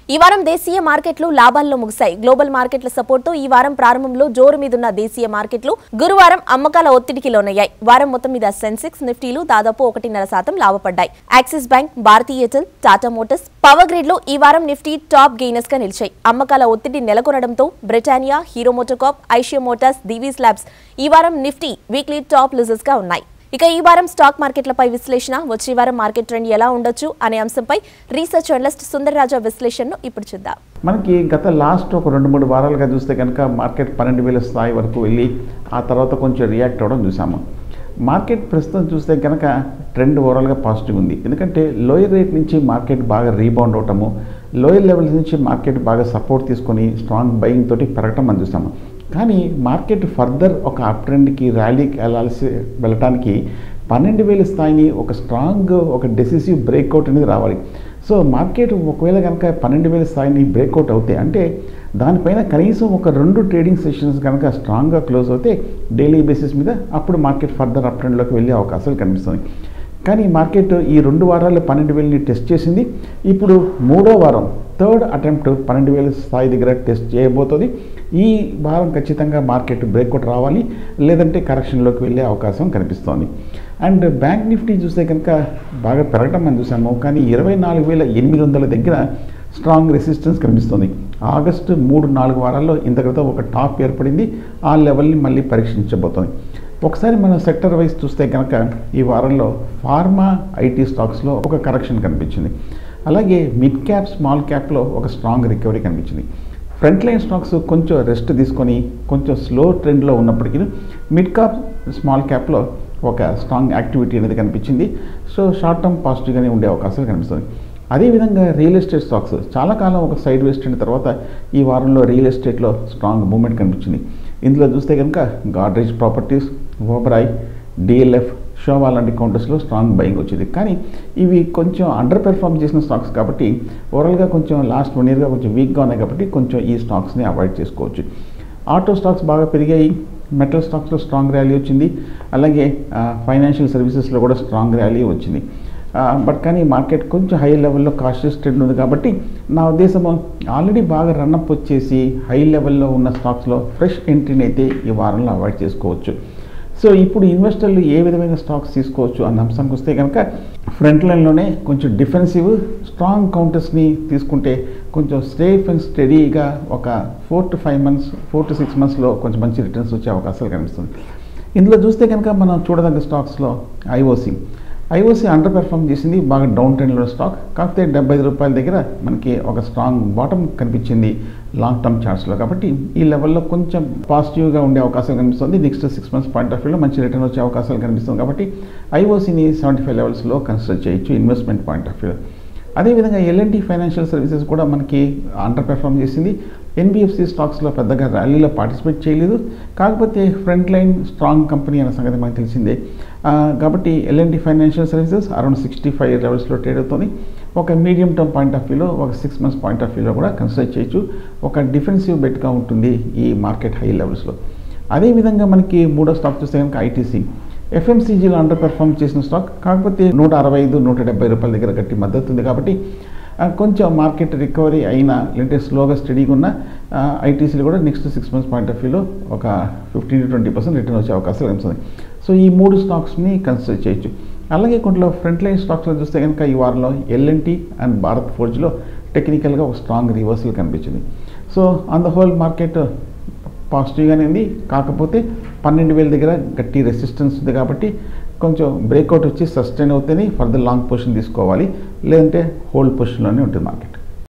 ఈ వారం దేశీయ మార్కెట్లు లాభాల్లో ముగిశాయి గ్లోబల్ మార్కెట్ల సపోర్ట్తో ఈ వారం ప్రారంభంలో జోరు మీదున్న దేశీయ మార్కెట్లు గురువారం అమ్మకాల ఒత్తిడికి లోనయ్యాయి వారం మొత్తం మీద సెన్సెక్స్ నిఫ్టీలు దాదాపు ఒకటిన్నర శాతం లాభపడ్డాయి Axis bank Bharti Airtel Tata motors power grid లో ఈ వారం నిఫ్టీ టాప్ గెయినర్స్ గా నిలిచాయి అమ్మకాల ఒత్తిడి నెలకొనడంతో Britannia hero motocorp Eicher motors Divi's labs ఈ వారం నిఫ్టీ వీక్లీ టాప్ లూజర్స్ గా ఉన్నాయి ఇక ఈ వారం స్టాక్ మార్కెట్లపై విశ్లేషణ వచ్చే వారం మార్కెట్ ట్రెండ్ ఎలా ఉండొచ్చు అనే అంశంపై రీసెర్చ్ జర్నలిస్ట్ సుందరరాజా విశ్లేషణను ఇప్పుడు చూద్దాం మనకి గత లాస్ట్ ఒక రెండు మూడు వారాలుగా చూస్తే కనుక మార్కెట్ పన్నెండు వేల స్థాయి వరకు వెళ్ళి ఆ తర్వాత కొంచెం రియాక్ట్ అవ్వడం చూసాము మార్కెట్ ప్రస్తుతం చూస్తే కనుక ట్రెండ్ ఓవరాల్గా పాజిటివ్ ఉంది ఎందుకంటే లోయర్ రేట్ నుంచి మార్కెట్ బాగా రీబౌండ్ అవటము లోయర్ లెవెల్స్ నుంచి మార్కెట్ బాగా సపోర్ట్ తీసుకొని స్ట్రాంగ్ బయింగ్ తోటి పెరగటం మనం చూసాము కానీ మార్కెట్ ఫర్దర్ ఒక అప్ ట్రెండ్కి ర్యాలీకి వెళ్ళాల్సి వెళ్ళటానికి పన్నెండు వేల స్థాయిని ఒక స్ట్రాంగ్ ఒక డెసిసివ్ బ్రేక్అవుట్ అనేది రావాలి సో మార్కెట్ ఒకవేళ కనుక పన్నెండు వేల స్థాయిని బ్రేక్అవుట్ అవుతే అంటే దానిపైన కనీసం ఒక రెండు ట్రేడింగ్ సెషన్స్ కనుక స్ట్రాంగ్గా క్లోజ్ అవుతే డైలీ బేసిస్ మీద అప్పుడు మార్కెట్ ఫర్దర్ అప్ ట్రెండ్లోకి వెళ్ళే అవకాశాలు కనిపిస్తుంది కానీ మార్కెట్ ఈ రెండు వారాల్లో పన్నెండు వేలని టెస్ట్ చేసింది ఇప్పుడు మూడో వారం థర్డ్ అటెంప్ట్ పన్నెండు వేల స్థాయి దగ్గర టెస్ట్ చేయబోతుంది ఈ వారం ఖచ్చితంగా మార్కెట్ బ్రేక్అవుట్ రావాలి లేదంటే కరెక్షన్లోకి వెళ్ళే అవకాశం కనిపిస్తోంది అండ్ బ్యాంక్ నిఫ్టీ చూస్తే కనుక బాగా పెరగడం మనం చూసాము కానీ ఇరవై నాలుగు వేల ఎనిమిది వందల దగ్గర స్ట్రాంగ్ రెసిస్టెన్స్ కనిపిస్తుంది ఆగస్టు మూడు నాలుగు వారాల్లో ఇంత క్రితం ఒక టాప్ ఏర్పడింది ఆ లెవెల్ని మళ్ళీ పరీక్షించబోతోంది ఒకసారి మనం సెక్టర్ వైజ్ చూస్తే కనుక ఈ వారంలో ఫార్మా ఐటీ స్టాక్స్లో ఒక కరెక్షన్ కనిపించింది అలాగే మిడ్ క్యాప్ స్మాల్ క్యాప్లో ఒక స్ట్రాంగ్ రికవరీ కనిపించింది ఫ్రంట్ లైన్ స్టాక్స్ కొంచెం రెస్ట్ తీసుకొని కొంచెం స్లో ట్రెండ్లో ఉన్నప్పటికీ మిడ్ క్యాప్ స్మాల్ క్యాప్లో ఒక స్ట్రాంగ్ యాక్టివిటీ అనేది కనిపించింది సో షార్ట్ టర్మ్ పాజిటివ్గానే ఉండే అవకాశాలు కనిపిస్తుంది అదేవిధంగా రియల్ ఎస్టేట్ స్టాక్స్ చాలా కాలం ఒక సైడ్ వేస్ట్ అయిన తర్వాత ఈ వారంలో రియల్ ఎస్టేట్లో స్ట్రాంగ్ మూమెంట్ కనిపించింది ఇందులో చూస్తే కనుక గాడ్రేజ్ ప్రాపర్టీస్ ఓబరాయ్ డిఎల్ఎఫ్ షోవా లాంటి కౌంటర్స్లో స్ట్రాంగ్ బయింగ్ వచ్చింది కానీ ఇవి కొంచెం అండర్ పెర్ఫామ్ చేసిన స్టాక్స్ కాబట్టి ఓవరాల్గా కొంచెం లాస్ట్ వన్ ఇయర్గా కొంచెం వీక్గా ఉన్నాయి కాబట్టి కొంచెం ఈ స్టాక్స్ని అవాయిడ్ చేసుకోవచ్చు ఆటో స్టాక్స్ బాగా పెరిగాయి మెటల్ స్టాక్స్లో స్ట్రాంగ్ ర్యాలీ వచ్చింది అలాగే ఫైనాన్షియల్ సర్వీసెస్లో కూడా స్ట్రాంగ్ ర్యాలీ వచ్చింది బట్ కానీ మార్కెట్ కొంచెం హై లెవెల్లో కాషియస్ ట్రెండ్ ఉంది కాబట్టి నా ఉద్దేశం ఆల్రెడీ బాగా రన్అప్ వచ్చేసి హై లెవెల్లో ఉన్న స్టాక్స్లో ఫ్రెష్ ఎంట్రీని అయితే ఈ వారంలో అవాయిడ్ చేసుకోవచ్చు సో ఇప్పుడు ఇన్వెస్టర్లు ఏ విధమైన స్టాక్స్ తీసుకోవచ్చు అన్న అంశానికి వస్తే కనుక ఫ్రంట్ లైన్లోనే కొంచెం డిఫెన్సివ్ స్ట్రాంగ్ కౌంటర్స్ని తీసుకుంటే కొంచెం సేఫ్ అండ్ స్టడీగా ఒక four to five months four to six మంత్స్లో కొంచెం మంచి రిటర్న్స్ వచ్చే అవకాశాలు కనిపిస్తుంది ఇందులో చూస్తే కనుక మనం చూడదగ్గ స్టాక్స్లో ఐఓసి ఐఓసి అండర్ పెర్ఫామ్ చేసింది బాగా డౌన్ ట్రెండ్లో స్టాక్ కాకపోతే డెబ్బై ఐదు రూపాయల దగ్గర మనకి ఒక స్ట్రాంగ్ బాటమ్ కనిపించింది లాంగ్ టర్మ్ చార్ట్స్లో కాబట్టి ఈ లెవెల్లో కొంచెం పాజిటివ్గా ఉండే అవకాశం కనిపిస్తుంది next six months point of వ్యూలో మంచి రిటర్న్ వచ్చే అవకాశాలు కనిపిస్తుంది కాబట్టి ఐఓసిని సెవెంటీ ఫైవ్ లెవెల్స్లో కన్సిడర్ చేయొచ్చు ఇన్వెస్ట్మెంట్ పాయింట్ ఆఫ్ వ్యూలో అదేవిధంగా ఎల్ఎన్టీ ఫైనాన్షియల్ సర్వీసెస్ కూడా మనకి అండర్ పెర్ఫామ్ చేసింది ఎన్బిఎఫ్సి స్టాక్స్లో పెద్దగా ర్యాలీలో పార్టిసిపేట్ చేయలేదు కాకపోతే ఫ్రంట్ లైన్ స్ట్రాంగ్ కంపెనీ అనే సంగతి మనకు తెలిసిందే కాబట్టి L N T financial services around sixty five లెవెల్స్లో ట్రేడ్ అవుతుంది ఒక మీడియం టర్మ్ పాయింట్ ఆఫ్ వ్యూలో ఒక సిక్స్ మంత్స్ పాయింట్ ఆఫ్ వ్యూలో కూడా కన్సిడర్ చేయొచ్చు ఒక డిఫెన్సివ్ బెట్గా ఉంటుంది ఈ మార్కెట్ హై లెవెల్స్లో అదేవిధంగా మనకి మూడో స్టాక్ చూస్తే కనుక ఐటీసీ ఎఫ్ఎంసీజీలో అండర్ పెర్ఫామ్ చేసిన స్టాక్ కాకపోతే నూట అరవై ఐదు నూట డెబ్బై రూపాయల దగ్గర గట్టి మద్దతు ఉంది కాబట్టి కొంచెం మార్కెట్ రికవరీ అయినా లేదంటే స్లోగా స్టడీగా ఉన్న ఐటీసీలు కూడా next six months point of వ్యూలో ఒక fifteen to twenty percent return వచ్చే అవకాశాలు కనిపిస్తుంది సో ఈ మూడు స్టాక్స్ని కన్సిడర్ చేయొచ్చు అలాగే కొంచెం ఫ్రంట్ లైన్ స్టాక్స్లో చూస్తే కనుక ఈ వారంలో ఎల్ఎన్టీ అండ్ భారత్ ఫోర్జ్లో టెక్నికల్గా ఒక స్ట్రాంగ్ రివర్సల్ కనిపించింది so on the whole market పాజిటివ్గానే ఉంది కాకపోతే పన్నెండు వేల దగ్గర గట్టి రెసిస్టెన్స్ ఉంది కాబట్టి కొంచెం బ్రేక్అవుట్ వచ్చి సస్టైన్ అవుతేనే ఫర్దర్ లాంగ్ పొజిషన్ తీసుకోవాలి లేదంటే హోల్డ్ పొజిషన్లోనే ఉంటుంది మార్కెట్